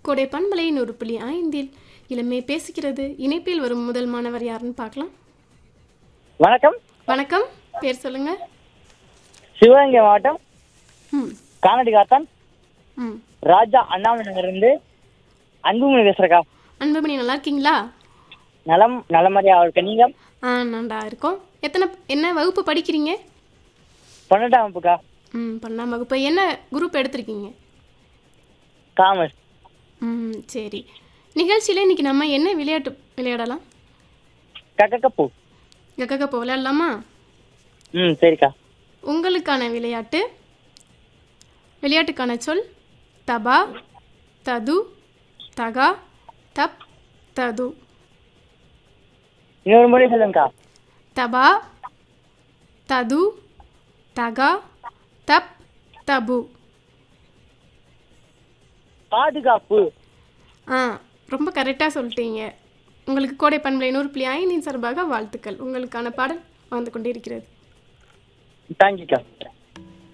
கோடை பண்பலை நூறு புள்ளி ஐந்தில் இளமை பேசுகிறது இணைப்பில் வரும் முதல் மாணவர் யாருன்னு பார்க்கலாம் வணக்கம் வணக்கம் பேர் சொல்லுங்க சிவகங்கை மாவட்டம் ம் காணடி காத்தான் ம் ராஜா அண்ணாமலை நகர்லேருந்து அன்புமணி பேசுறக்கா அன்புமணி நல்லா இருக்கீங்களா நலம் நலமறியா அவருக்கு நீங்க ஆ நன்றா இருக்கோம் எத்தனை என்ன வகுப்பு படிக்கிறீங்க பன்னெண்டாம் வகுப்புக்கா ம் பன்னெண்டாம் வகுப்பு என்ன குரூப் எடுத்திருக்கீங்க காமர்ஸ் ம் சரி நிகழ்ச்சியில் இன்னைக்கு நம்ம என்ன விளையாட்டு விளையாடலாம் கக்கக்கப்பூ கக்கக்கப்போ விளையாடலாமா ம் சரிக்கா உங்களுக்கான விளையாட்டு விளையாட்டுக்கான சொல் தபா தது தகா தப் தது இன்னொரு முறை சொல்லுங்கக்கா தபா தது தகா தப் தபு பாதுகாப்பு ஆ ரொம்ப கரெக்டாக சொல்லிட்டீங்க உங்களுக்கு கோடை பண்பலை நூறு புள்ளி ஐந்தின் சார்பாக வாழ்த்துக்கள் உங்களுக்கான பாடல் வந்து கொண்டிருக்கிறது தேங்க்யூக்கா